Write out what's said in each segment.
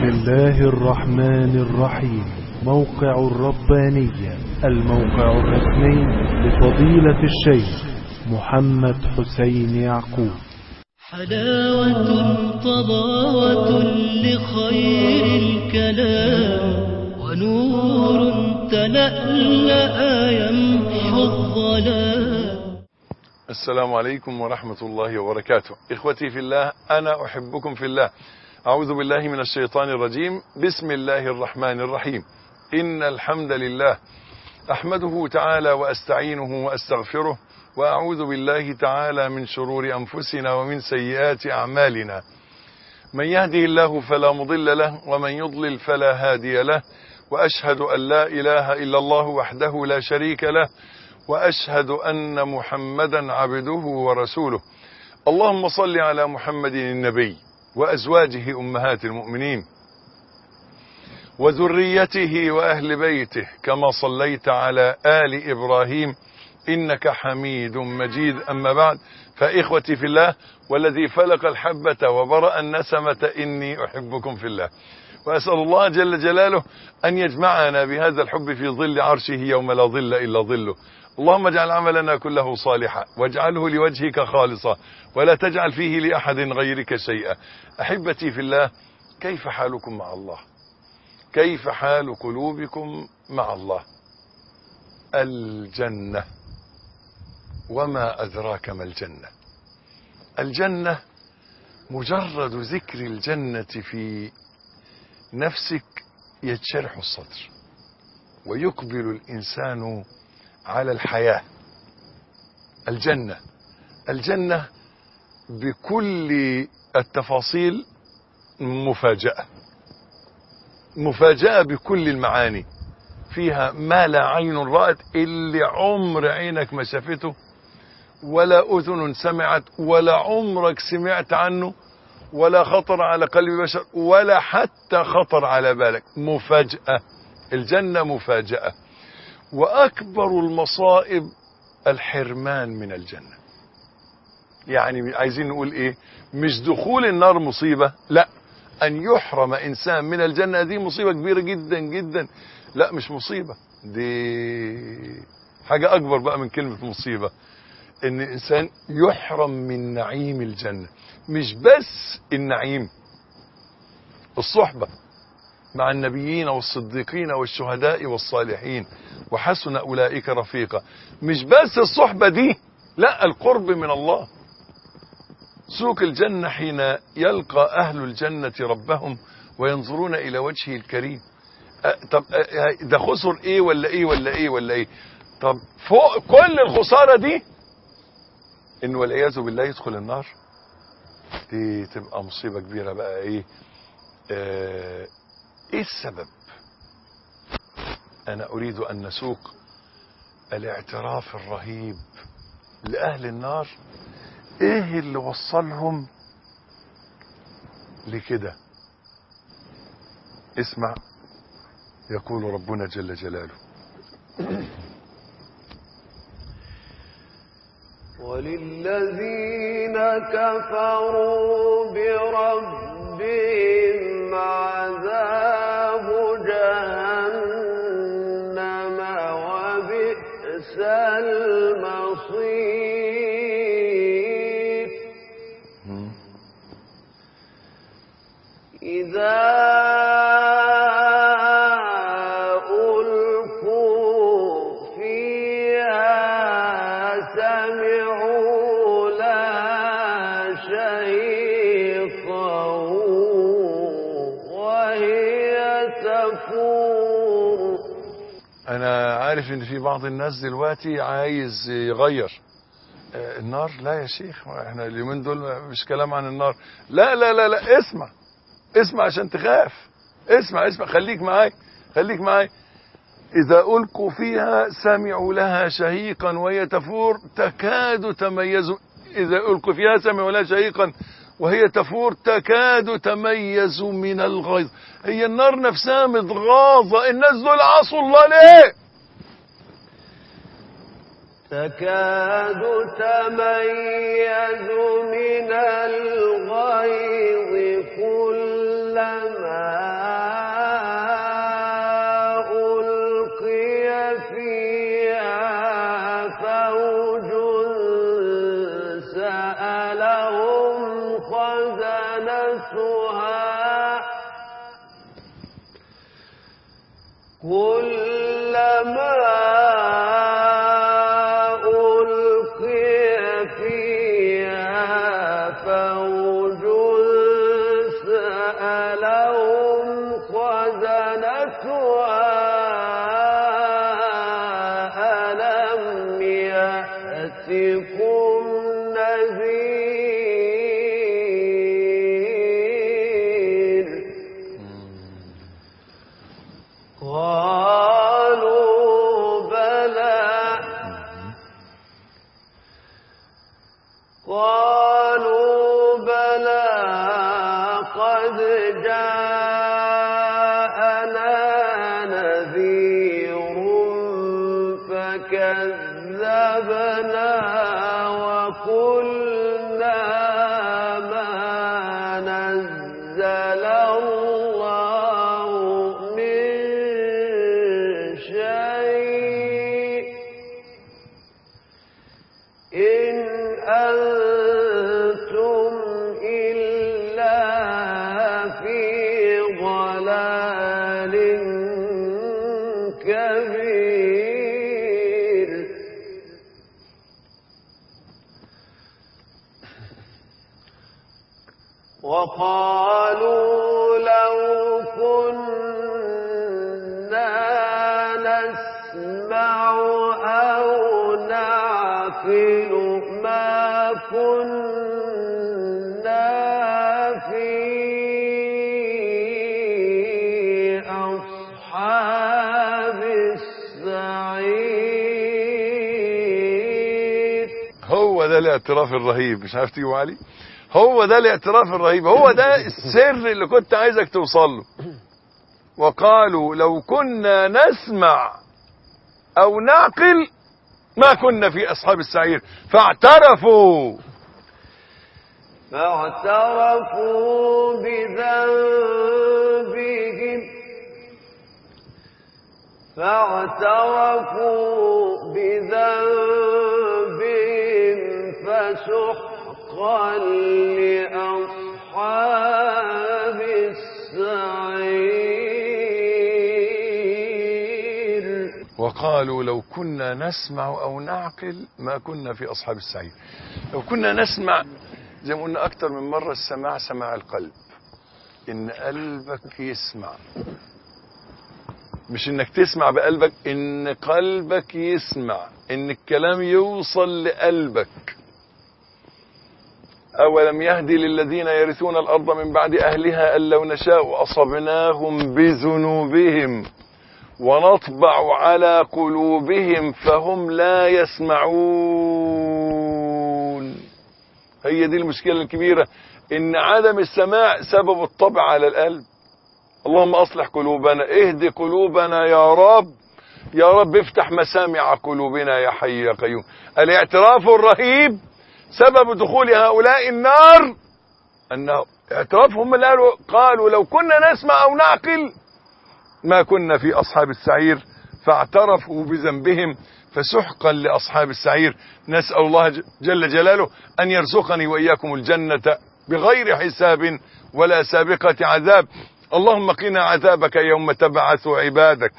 بسم الله الرحمن الرحيم موقع الربانية الموقع الرسمي لفضيلة الشيخ محمد حسين يعقوب حلاوة طباوة لخير الكلام ونور تلألأ يمحو الظلام السلام عليكم ورحمة الله وبركاته إخوتي في الله أنا أحبكم في الله أعوذ بالله من الشيطان الرجيم بسم الله الرحمن الرحيم إن الحمد لله أحمده تعالى وأستعينه وأستغفره وأعوذ بالله تعالى من شرور أنفسنا ومن سيئات أعمالنا من يهده الله فلا مضل له ومن يضلل فلا هادي له وأشهد أن لا إله إلا الله وحده لا شريك له وأشهد أن محمدا عبده ورسوله اللهم صل على محمد النبي وأزواجه أمهات المؤمنين وذريته وأهل بيته كما صليت على آل إبراهيم إنك حميد مجيد أما بعد فإخوتي في الله والذي فلق الحبة وبرأ النسمة إني أحبكم في الله وأسأل الله جل جلاله أن يجمعنا بهذا الحب في ظل عرشه يوم لا ظل إلا ظله اللهم اجعل عملنا كله صالحا واجعله لوجهك خالصا ولا تجعل فيه لأحد غيرك شيئا أحبتي في الله كيف حالكم مع الله كيف حال قلوبكم مع الله الجنة وما أدراك ما الجنة الجنة مجرد ذكر الجنة في نفسك يتشرح الصدر ويقبل الإنسان على الحياة الجنة الجنة بكل التفاصيل مفاجأة مفاجأة بكل المعاني فيها ما لا عين رأت اللي عمر عينك ما شافته ولا أذن سمعت ولا عمرك سمعت عنه ولا خطر على قلب بشر ولا حتى خطر على بالك مفاجأة الجنة مفاجأة وأكبر المصائب الحرمان من الجنة يعني عايزين نقول ايه مش دخول النار مصيبة لا ان يحرم انسان من الجنة دي مصيبة كبيرة جدا جدا لا مش مصيبة دي حاجة اكبر بقى من كلمة مصيبة ان الانسان يحرم من نعيم الجنة مش بس النعيم الصحبة مع النبيين والصديقين والشهداء والصالحين وحسن أولئك رفيقا مش بس الصحبة دي لا القرب من الله سوق الجنة حين يلقى أهل الجنة ربهم وينظرون إلى وجهه الكريم أه طب أه ده خسر ايه ولا ايه ولا ايه ولا ايه طب فوق كل الخسارة دي ان والعياذ بالله يدخل النار دي تبقى مصيبة كبيرة بقى ايه اه ايه السبب انا اريد ان نسوق الاعتراف الرهيب لاهل النار ايه اللي وصلهم لكده اسمع يقول ربنا جل جلاله وللذين كفروا بربهم عذاب جهنم وبئس المصير إذا ألقوا فيها سمعوا لها شهيقا وهي تفور انا عارف ان في بعض الناس دلوقتي عايز يغير آه، النار لا يا شيخ احنا اليومين دول مش كلام عن النار لا لا لا لا اسمع اسمع عشان تخاف اسمع اسمع خليك معاي خليك معاي إذا ألقوا فيها سمعوا لها شهيقا وهي تفور تكاد تميز إذا ألقوا فيها سمعوا لها شهيقا وهي تفور تكاد تميز من الغيظ هي النار نفسها متغاظة الناس دول عصوا الله ليه تكاد تميز من الغيظ كلما كلما ألقي فيها فوج سألهم خزنتها ألم يأتكم نذير قالوا بلى قالوا بلى قد جاءنا نذير فكذبنا وقلنا ما نزل الله من شيء إن أنتم إلا في ضلال كبير وقالوا لو كنا نسمع أو نعقل ما كنا في أصحاب السعير هو ده الاعتراف الرهيب مش عارف تيجي علي هو ده الاعتراف الرهيب هو ده السر اللي كنت عايزك توصل له وقالوا لو كنا نسمع او نعقل ما كنا في اصحاب السعير فاعترفوا فاعترفوا بذنبهم فاعترفوا بذنبهم فسحقا لأصحاب السعير وقالوا لو كنا نسمع او نعقل ما كنا في اصحاب السعير لو كنا نسمع زي ما قلنا اكتر من مره السماع سماع القلب ان قلبك يسمع مش انك تسمع بقلبك ان قلبك يسمع ان الكلام يوصل لقلبك اولم يهدي للذين يرثون الارض من بعد اهلها ان لو نشاء اصبناهم بذنوبهم ونطبع على قلوبهم فهم لا يسمعون هي دي المشكلة الكبيرة ان عدم السماع سبب الطبع على القلب اللهم اصلح قلوبنا اهد قلوبنا يا رب يا رب افتح مسامع قلوبنا يا حي يا قيوم الاعتراف الرهيب سبب دخول هؤلاء النار انه اعترافهم اللي قالوا قالوا لو كنا نسمع او نعقل ما كنا في أصحاب السعير فاعترفوا بذنبهم فسحقا لأصحاب السعير نسأل الله ج- جل جلاله أن يرزقني وإياكم الجنة بغير حساب ولا سابقة عذاب اللهم قنا عذابك يوم تبعث عبادك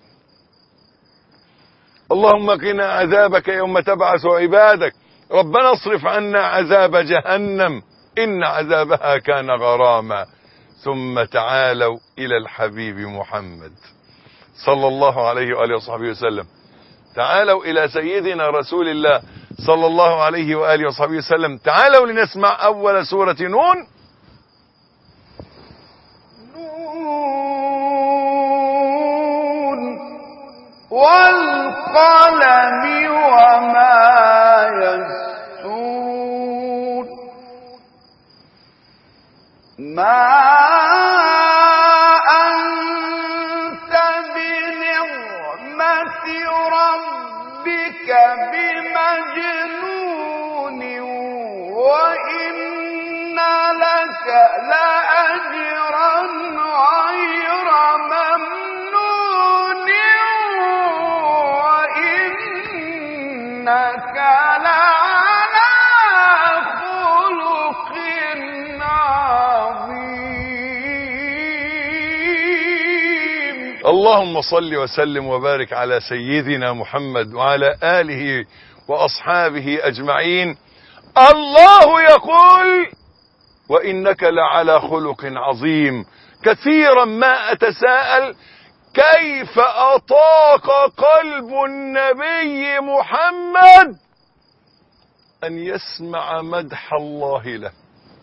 اللهم قنا عذابك يوم تبعث عبادك ربنا اصرف عنا عذاب جهنم إن عذابها كان غراما ثم تعالوا إلى الحبيب محمد صلى الله عليه وآله وصحبه وسلم تعالوا إلى سيدنا رسول الله صلى الله عليه وآله وصحبه وسلم تعالوا لنسمع أول سورة نون نون والقلم وما يسطون ما أنت بنعمة ربك بمجنون وإن لك لأجرا غير ممنون وإنك اللهم صل وسلم وبارك على سيدنا محمد وعلى آله وأصحابه أجمعين الله يقول وإنك لعلى خلق عظيم كثيرا ما أتساءل كيف أطاق قلب النبي محمد أن يسمع مدح الله له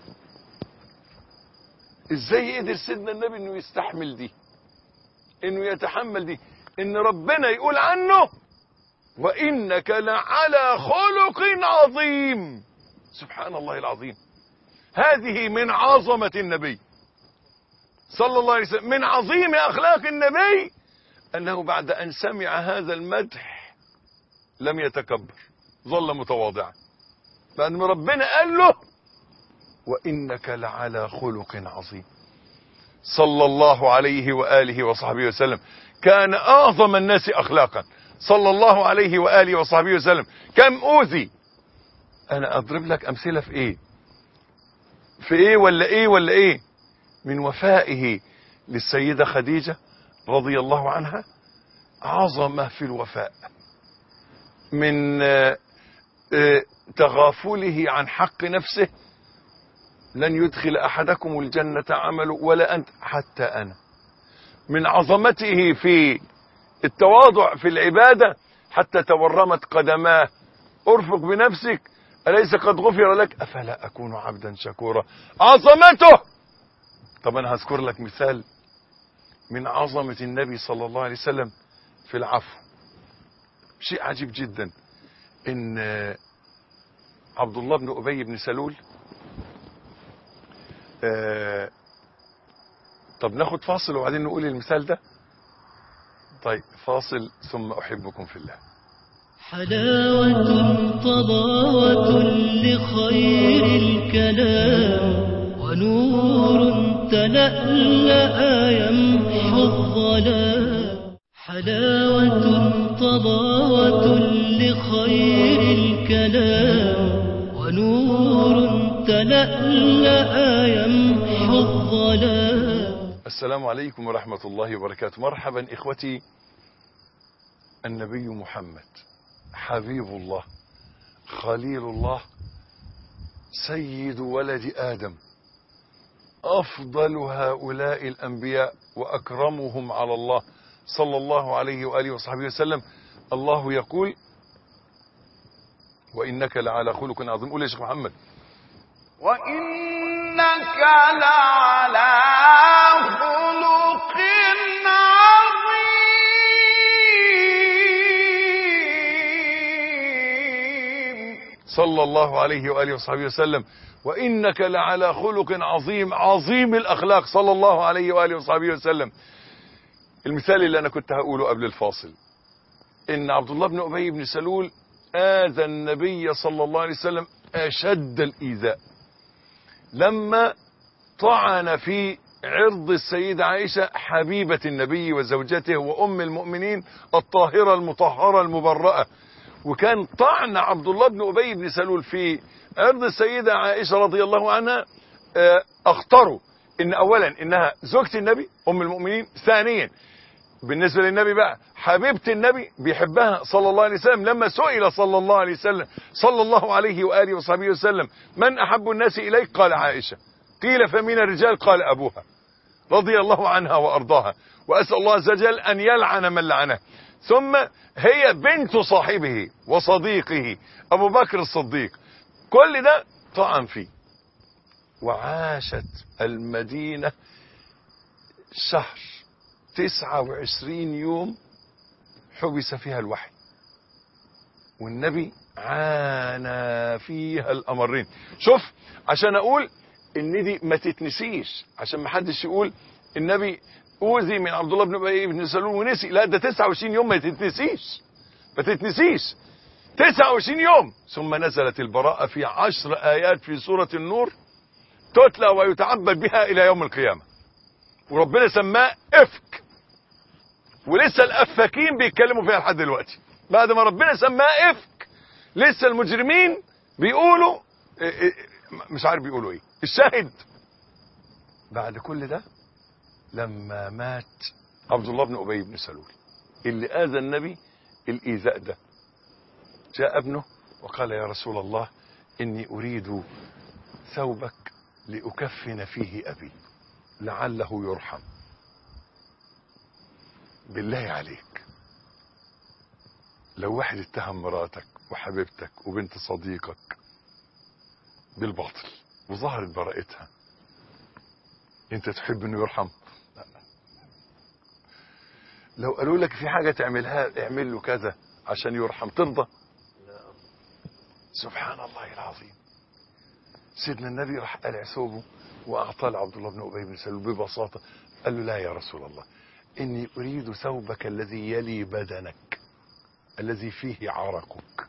ازاي قدر سيدنا النبي انه يستحمل دي انه يتحمل دي ان ربنا يقول عنه وانك لعلى خلق عظيم سبحان الله العظيم هذه من عظمة النبي صلى الله عليه وسلم من عظيم اخلاق النبي انه بعد ان سمع هذا المدح لم يتكبر ظل متواضعا بعد ما ربنا قال له وإنك لعلى خلق عظيم صلى الله عليه وآله وصحبه وسلم كان أعظم الناس أخلاقا صلى الله عليه وآله وصحبه وسلم كم أوذي أنا أضرب لك أمثلة في إيه في إيه ولا إيه ولا إيه من وفائه للسيدة خديجة رضي الله عنها عظمة في الوفاء من آه، آه، تغافله عن حق نفسه لن يدخل احدكم الجنة عمله ولا انت حتى انا من عظمته في التواضع في العبادة حتى تورمت قدماه ارفق بنفسك أليس قد غفر لك أفلا أكون عبدا شكورا عظمته طب أنا هذكر لك مثال من عظمة النبي صلى الله عليه وسلم في العفو شيء عجيب جدا إن عبد الله بن أبي بن سلول آه، طب ناخد فاصل وبعدين نقول المثال ده طيب فاصل ثم أحبكم في الله حلاوة طباوة لخير الكلام ونور تلألأ يمحو الظلام حلاوة طباوة لخير الكلام ونور تلألأ يمحو الظلام السلام عليكم ورحمة الله وبركاته مرحبا إخوتي النبي محمد حبيب الله خليل الله سيد ولد آدم أفضل هؤلاء الأنبياء وأكرمهم على الله صلى الله عليه وآله وصحبه وسلم الله يقول وإنك لعلى خلق عظيم قول يا شيخ محمد وإنك لعلى خلق عظيم صلى الله عليه وآله وصحبه وسلم وإنك لعلى خلق عظيم عظيم الأخلاق صلى الله عليه وآله وصحبه وسلم المثال اللي أنا كنت هقوله قبل الفاصل إن عبد الله بن أبي بن سلول آذى النبي صلى الله عليه وسلم أشد الإيذاء لما طعن في عرض السيدة عائشة حبيبة النبي وزوجته وأم المؤمنين الطاهرة المطهرة المبرأة وكان طعن عبد الله بن أبي بن سلول في عرض السيدة عائشة رضي الله عنها آه، أخطروا إن أولا إنها زوجة النبي أم المؤمنين ثانيا بالنسبة للنبي بقى حبيبة النبي بيحبها صلى الله عليه وسلم لما سئل صلى الله عليه وسلم صلى الله عليه وآله وصحبه وسلم من أحب الناس إليك قال عائشة قيل فمن الرجال قال أبوها رضي الله عنها وأرضاها وأسأل الله عز وجل أن يلعن من لعنه ثم هي بنت صاحبه وصديقه أبو بكر الصديق كل ده طعن فيه وعاشت المدينة شهر تسعة وعشرين يوم حبس فيها الوحي والنبي عانى فيها الأمرين شوف عشان أقول إن دي ما تتنسيش عشان ما حدش يقول النبي أوذي من عبد الله بن أبي بن سلول ونسي لا ده 29 يوم ما تتنسيش ما تتنسيش 29 يوم ثم نزلت البراءة في عشر آيات في سورة النور تتلى ويتعبد بها إلى يوم القيامة وربنا سماه إفك ولسه الأفاكين بيتكلموا فيها لحد دلوقتي بعد ما ربنا سماه إفك لسه المجرمين بيقولوا إيه إيه مش عارف بيقولوا إيه الشاهد بعد كل ده لما مات عبد الله بن ابي بن سلول اللي اذى النبي الايذاء ده جاء ابنه وقال يا رسول الله اني اريد ثوبك لاكفن فيه ابي لعله يرحم بالله عليك لو واحد اتهم مراتك وحبيبتك وبنت صديقك بالباطل وظهرت براءتها انت تحب انه يرحم لا. لو قالوا لك في حاجة تعملها اعمل له كذا عشان يرحم ترضى سبحان الله العظيم سيدنا النبي راح قلع ثوبه واعطاه لعبد الله بن ابي بن سلول ببساطه قال له لا يا رسول الله اني اريد ثوبك الذي يلي بدنك الذي فيه عرقك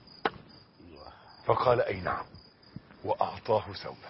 فقال اي نعم واعطاه ثوبه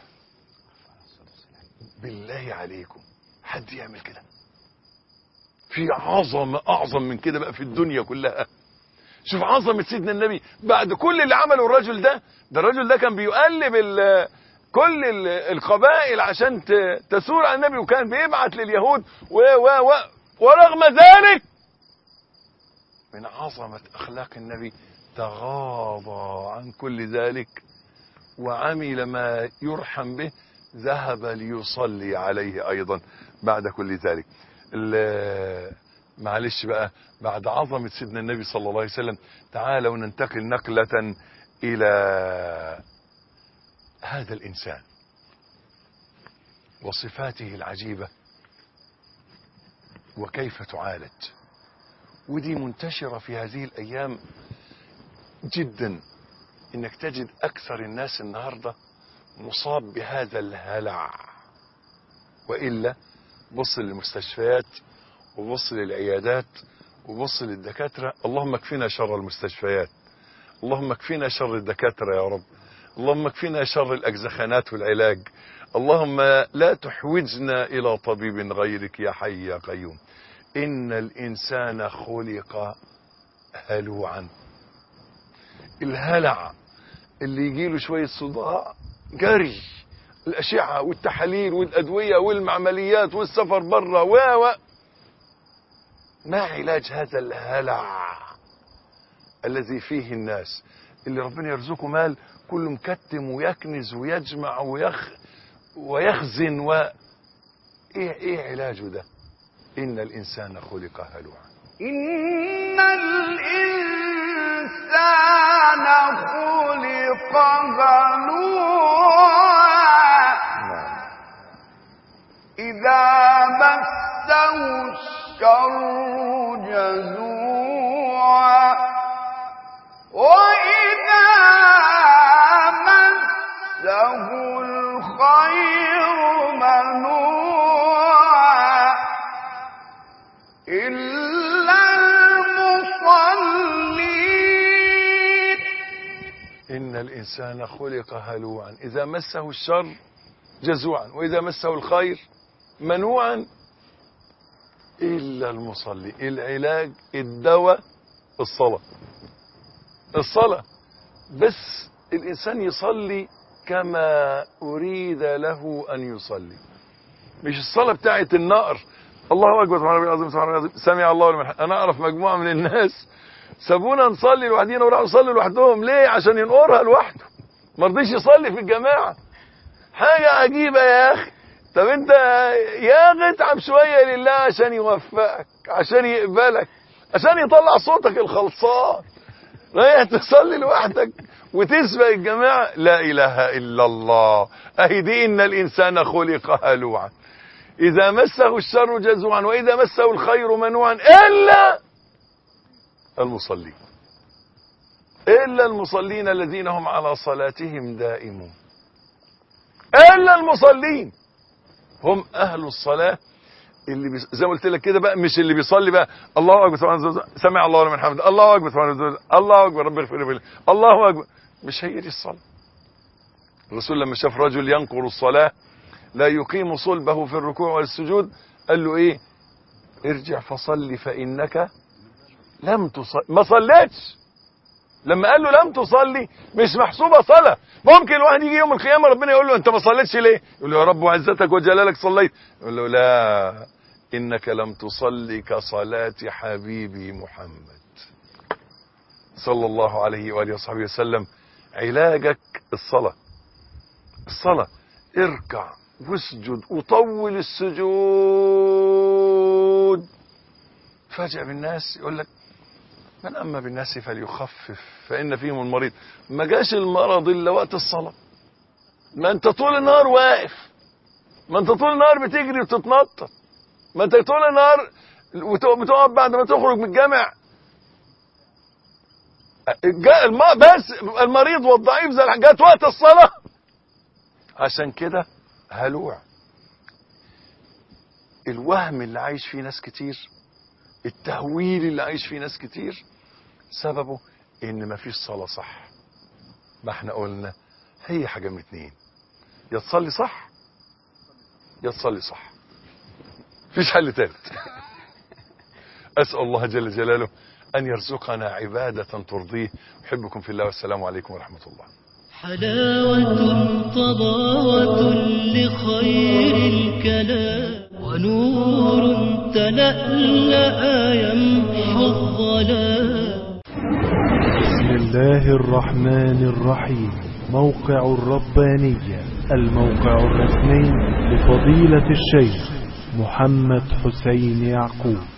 بالله عليكم حد يعمل كده في عظمه اعظم من كده بقى في الدنيا كلها شوف عظمه سيدنا النبي بعد كل اللي عمله الرجل ده ده الرجل ده كان بيقلب ال- كل ال- القبائل عشان ت- تثور على النبي وكان بيبعت لليهود و و و ورغم ذلك من عظمة أخلاق النبي تغاضى عن كل ذلك وعمل ما يرحم به ذهب ليصلي عليه أيضا بعد كل ذلك ال- معلش بقى بعد عظمة سيدنا النبي صلى الله عليه وسلم تعالوا ننتقل نقلة إلى هذا الإنسان وصفاته العجيبة وكيف تعالج ودي منتشرة في هذه الأيام جدا إنك تجد أكثر الناس النهاردة مصاب بهذا الهلع وإلا بص للمستشفيات وبص للعيادات وبص للدكاترة اللهم اكفنا شر المستشفيات اللهم اكفنا شر الدكاترة يا رب اللهم اكفنا شر الأجزخانات والعلاج اللهم لا تحوجنا إلى طبيب غيرك يا حي يا قيوم إن الإنسان خلق هلوعا الهلع اللي يجيله شوية صداع جري الأشعة والتحاليل والأدوية والمعمليات والسفر بره و و ما علاج هذا الهلع الذي فيه الناس اللي ربنا يرزقه مال كله مكتم ويكنز ويجمع ويخ ويخزن و ايه ايه علاجه ده ان الانسان خلق هلوعا إن الإنسان خلق هلوعا نعم إذا مسه الشر جزوعا وإذا مسه الخير منوعا إلا المصلين ان الانسان خلق هلوعا اذا مسه الشر جزوعا واذا مسه الخير منوعا الا المصلي العلاج الدواء الصلاه الصلاه بس الانسان يصلي كما اريد له ان يصلي مش الصلاه بتاعت النقر الله اكبر سبحان الله العظيم سبحان الله العظيم سمع الله لمن حمده. انا اعرف مجموعه من الناس سابونا نصلي لوحدينا وراحوا يصلي لوحدهم ليه عشان ينقرها لوحده ما رضيش يصلي في الجماعه حاجه عجيبه يا اخي طب انت يا اخي اتعب شويه لله عشان يوفقك عشان يقبلك عشان يطلع صوتك الخلصان رايح تصلي لوحدك وتسبق الجماعه لا اله الا الله اهي دي ان الانسان خلق هلوعا اذا مسه الشر جزوعا واذا مسه الخير منوعا الا المصلين إلا المصلين الذين هم على صلاتهم دائمون إلا المصلين هم أهل الصلاة اللي بيص... زي ما قلت لك كده بقى مش اللي بيصلي بقى الله أكبر سبحان الله سمع الله لمن حمده الله أكبر سبحان الله الله أكبر رب اغفر لي الله أكبر مش هي دي الصلاة الرسول لما شاف رجل ينقر الصلاة لا يقيم صلبه في الركوع والسجود قال له إيه ارجع فصلي فإنك لم تصلي ما صليتش لما قال له لم تصلي مش محسوبه صلاه ممكن الواحد يجي يوم القيامه ربنا يقول له انت ما صليتش ليه يقول له يا رب وعزتك وجلالك صليت يقول له لا إنك لم تصلي كصلاة حبيبي محمد صلى الله عليه وآله وصحبه وسلم علاجك الصلاة الصلاة اركع واسجد وطول السجود فاجأ بالناس يقول لك من أما بالناس فليخفف فإن فيهم المريض ما جاش المرض إلا وقت الصلاة ما أنت طول النهار واقف ما أنت طول النهار بتجري وتتنطط ما أنت طول النهار بتقف بعد ما تخرج من الجامع جاء الم... بس المريض والضعيف زي جت وقت الصلاة عشان كده هلوع الوهم اللي عايش فيه ناس كتير التهويل اللي عايش فيه ناس كتير سببه ان مفيش صلاة صح ما احنا قلنا هي حاجة من اتنين يا تصلي صح يا تصلي صح مفيش حل تالت اسأل الله جل جلاله ان يرزقنا عبادة ترضيه احبكم في الله والسلام عليكم ورحمة الله حلاوة طباوة لخير الكلام ونور تلألأ يمحو الظلام بسم الله الرحمن الرحيم موقع الربانية الموقع الرسمي لفضيلة الشيخ محمد حسين يعقوب